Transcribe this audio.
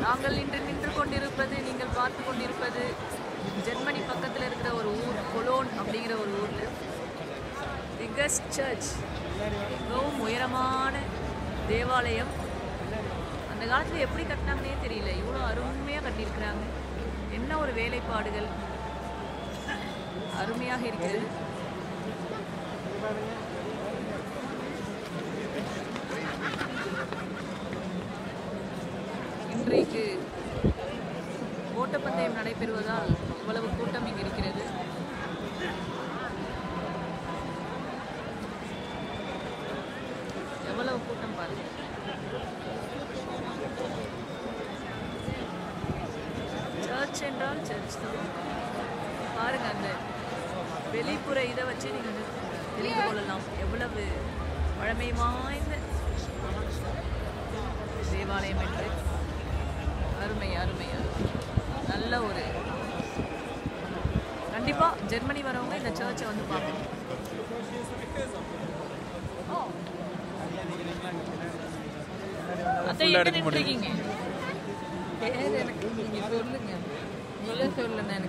நாங்கள் இன்று நின்று கொண்டிருப்பது நீங்கள் பார்த்து கொண்டிருப்பது ஜெர்மனி பக்கத்தில் இருக்கிற ஒரு ஊர் கொலோன் அப்படிங்கிற ஒரு ஊரில் பிக்கஸ்ட் சர்ச் மிகவும் உயரமான தேவாலயம் அந்த காலத்தில் எப்படி கட்டினாங்கன்னே தெரியல இவ்வளோ அருமையாக கட்டியிருக்கிறாங்க என்ன ஒரு வேலைப்பாடுகள் அருமையாக இருக்கிறது இன்றைக்கு ஓட்டப்பந்தயம் நடைபெறுவதால் இவ்வளவு கூட்டம் இங்கு இருக்கிறது எவ்வளவு கூட்டம் பாருங்க சர்ச் என்றால் சர்ச் தான் பாருங்க அந்த வெளிப்புற இதை வச்சு நீங்கள் தெரிந்து கொள்ளலாம் எவ்வளவு பழமை வாய்ந்த தேவாலயம் என்று அருமை அருமை அருமை நல்ல ஒரு கண்டிப்பாக ஜெர்மனி வரவங்க இந்த சர்ச்சை வந்து பார்க்கணும் அத்தை எங்க நின்றுருக்கீங்க பேர் எனக்கு நீங்க சொல்லுங்க நீங்களே சொல்லுங்க எனக்கு